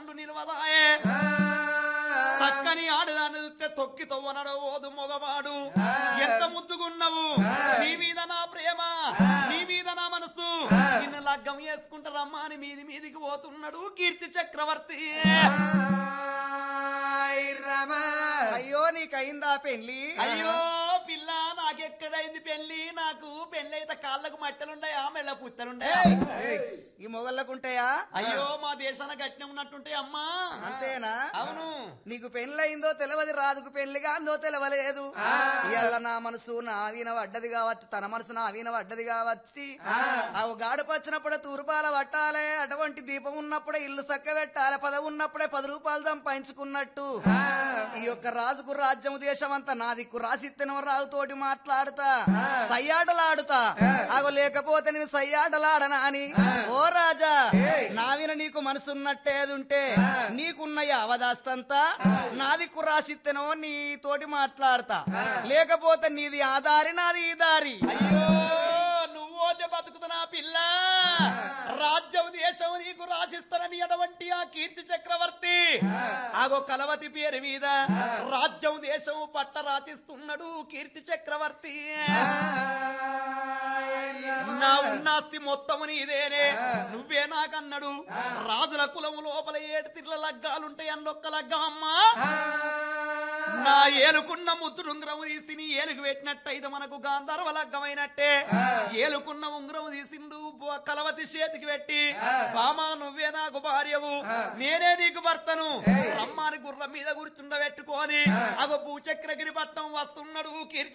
పండు నిలవదాయే చక్కని ఆడదాన్ని చూస్తే తొక్కి తవ్వనడు ఓదు మొగవాడు ఎంత ముద్దుగున్నావు నీ మీద నా ప్రేమ నీ మీద నా మనసు నిన్ను లగ్గం చేసుకుంటారమ్మా అని మీది మీదికి పోతున్నాడు కీర్తి చక్రవర్తి అయ్యో నీకయిందా పెళ్లి అయ్యో పిల్ల నాకెక్కడైంది పెళ్లి నాకు పెళ్లి అయితే కాళ్ళకు మట్టెలుండయా మెళ్ళ పుత్తలుండయా ఈ మొగళ్ళకుంటాయా అయ్యో మా దేశాన గట్టిన ఉన్నట్టుంటాయి అమ్మా అంతేనా అవును నీకు పెళ్ళయిందో తెలియదు రాదుకు పెళ్లిగా అందో తెలవలేదు ఇవాళ నా మనసు నా వీణ పడ్డది కావచ్చు తన మనసు నా వీణ పడ్డది కావచ్చు ఆ గాడుపు వచ్చినప్పుడే తూర్పాల పట్టాలే అటువంటి దీపం ఉన్నప్పుడే ఇల్లు చక్క పెట్టాలి పద ఉన్నప్పుడే పది రూపాయలు సంపాదించుకున్నట్టు ఈ యొక్క రాజుకు రాజ్యం దేశం అంతా నా దిక్కు రాసిత్తెనో రాజుతోటి మాట్లాడుతా సయ్యాటలాడుతా అగో లేకపోతే నేను సయ్యాటలాడనా అని ఓ రాజా నా విన నీకు మనసున్నట్టేదుంటే నీకున్న అవదాస్తంతా నా దిక్కు రాసిత్తెనో నీ తోటి మాట్లాడతా లేకపోతే నీది ఆ దారి నాది ఈ దారి అయ్యో నువ్వోతే బతుకుతున్నా పిల్ల రాజ్యం దేశం నీకు రాసిస్తానని అటువంటి ఆ కీర్తి చక్రవర్తి ఆగో కలవతి పేరు మీద రాజ్యం దేశం పట్ట రాసిస్తున్నాడు కీర్తి చక్రవర్తి నా ఉన్నాస్తి మొత్తం నీదేనే నువ్వే నాకన్నాడు రాజుల కులము లోపల ఏడు తిర్ల లగ్గాలుంటాయి అన్నొక్క లగ్గం అమ్మా నా ఏలుకున్న ముద్దుడు ఉంగరం తీసి నీ ఏలుగు పెట్టినట్టయితే మనకు గాంధర్వ లగ్గమైనట్టే ఏలుకున్న ఉంగరం తీసిండు బొ- కలవతి చేతికి పెట్టి బామా నువ్వే నాకు భార్యవు నేనే నీకు భర్తను రమ్మాని గుర్రం మీద కూర్చుండబెట్టుకొని అగో భూచక్రగిరి పట్నం వస్తున్నాడు కీర్తి